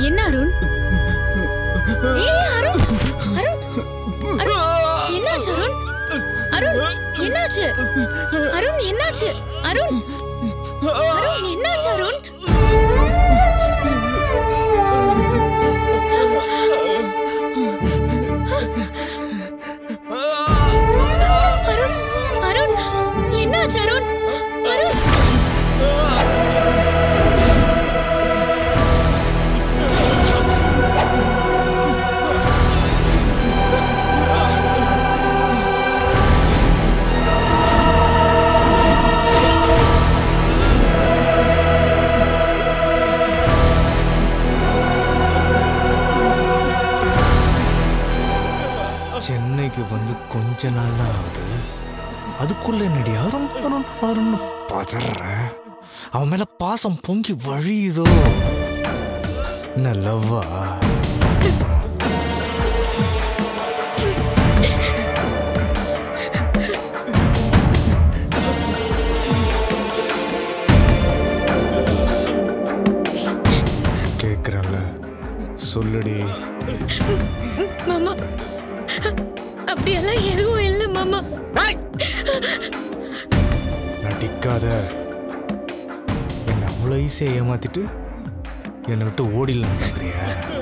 என்ன அருண் ஏய் அருண் அருண் அருண் என்னாச்சு அருண் அருண் என்னாச்சு அருண் என்னாச்சு அருண் அருண் என்னாச்சு அருண் அருண் அருண் என்னாச்சு அருண் அருண் சென்னைக்கு வந்து கொஞ்ச நாள் தான் ஆகுது அதுக்குள்ள என்னடி அருண் அருண் அருண் பதற அவன் மேல பாசம் பொங்கி வழியுதோ என்ன லவ்வா கேக்குறேன்ல சொல்லுடி மாமா அப்படியெல்லாம் எதுவும் இல்ல மாமா நடிக்காத என்னை அவ்வளோ ஈஸியாக ஏமாத்திட்டு என்னை விட்டு ஓடிடலாம் பார்க்குறியா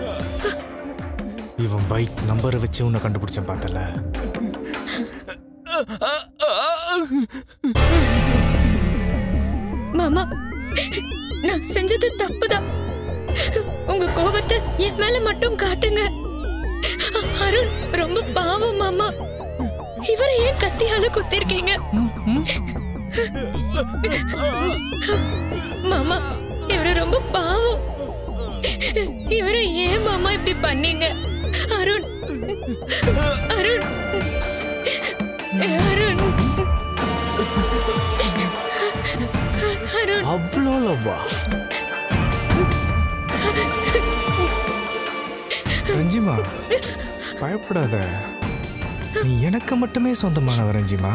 இவன் பைக் நம்பரை வச்சு உன்னை கண்டுபிடிச்சேன் பார்த்தல மாமா நான் செஞ்சது தப்புதான் உங்க கோபத்தை என் மேல மட்டும் காட்டுங்க அருண் ரொம்ப பாவம் மாமா இவரை ஏன் கத்தியால குத்திருக்கீங்க மாமா இவரு ரொம்ப பாவம் இவரை ஏன் மாமா இப்படி பண்ணீங்க அருண் அருண் அருண் அருண் அவ்வளோ லவ்வா ரஞ்சிமா பயப்படாத நீ எனக்கு மட்டுமே சொந்தமானவ ரஞ்சிமா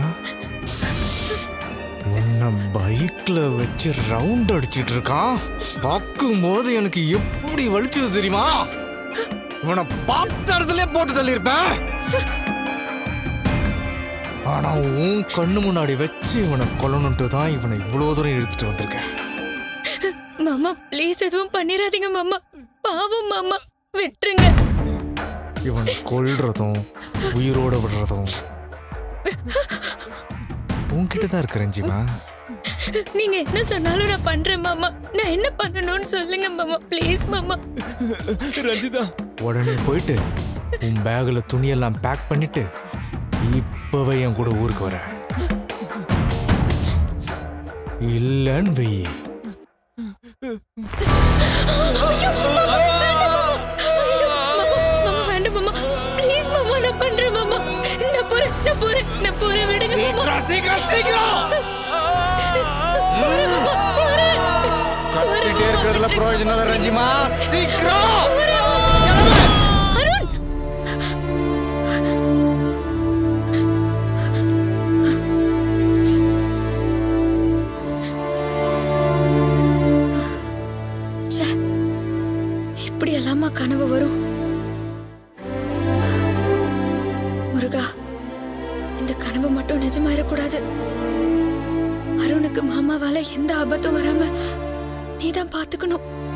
உன்னை பைக்ல வச்சு ரவுண்ட் அடிச்சிட்டு இருக்கான் பார்க்கும் போது எனக்கு எப்படி வலிச்சது தெரியுமா இவனை பார்த்த இடத்துல போட்டு தள்ளியிருப்பேன் ஆனா உன் கண்ணு முன்னாடி வச்சு இவனை கொல்லணுன்ட்டு தான் இவனை இவ்வளோ தூரம் இழுத்துட்டு வந்திருக்கேன் மாமா ப்ளீஸ் எதுவும் பண்ணிடாதீங்க மாமா பாவம் மாமா விட்டுருங்க இவனை கொல்றதும் உயிரோட விடுறதும் உன்கிட்ட தான் இருக்கு ரஞ்சிமா நீங்க என்ன சொன்னாலும் நான் பண்றேன் மாமா நான் என்ன பண்ணணும்னு சொல்லுங்க மாமா ப்ளீஸ் மாமா ரஞ்சிதா உடனே போயிட்டு உன் பேக்ல துணியெல்லாம் பேக் பண்ணிட்டு இப்பவே என் கூட ஊருக்கு வர இல்லன்னு வெயி மாமா வேண்டாம் மாமா ப்ளீஸ் மாமா நான் பண்றேன் மாமா நான் போறேன் நான் போறேன் நான் போறேன் விடுங்க மாமா சீக்கிரம் சீக்கிரம் போறேன் மாமா போறேன் கத்திட்டே இருக்கிறதுல பிரயோஜனம் இல்லை ரஞ்சிமா சீக்கிரம் அருண் ச்சே, இப்படி எல்லாமா கனவு வரும் முருகா இந்த கனவு மட்டும் நிஜமாயிடக்கூடாது அருணுக்கு மாமாவால எந்த ஆபத்தும் வராம நீதான் பாத்துக்கணும்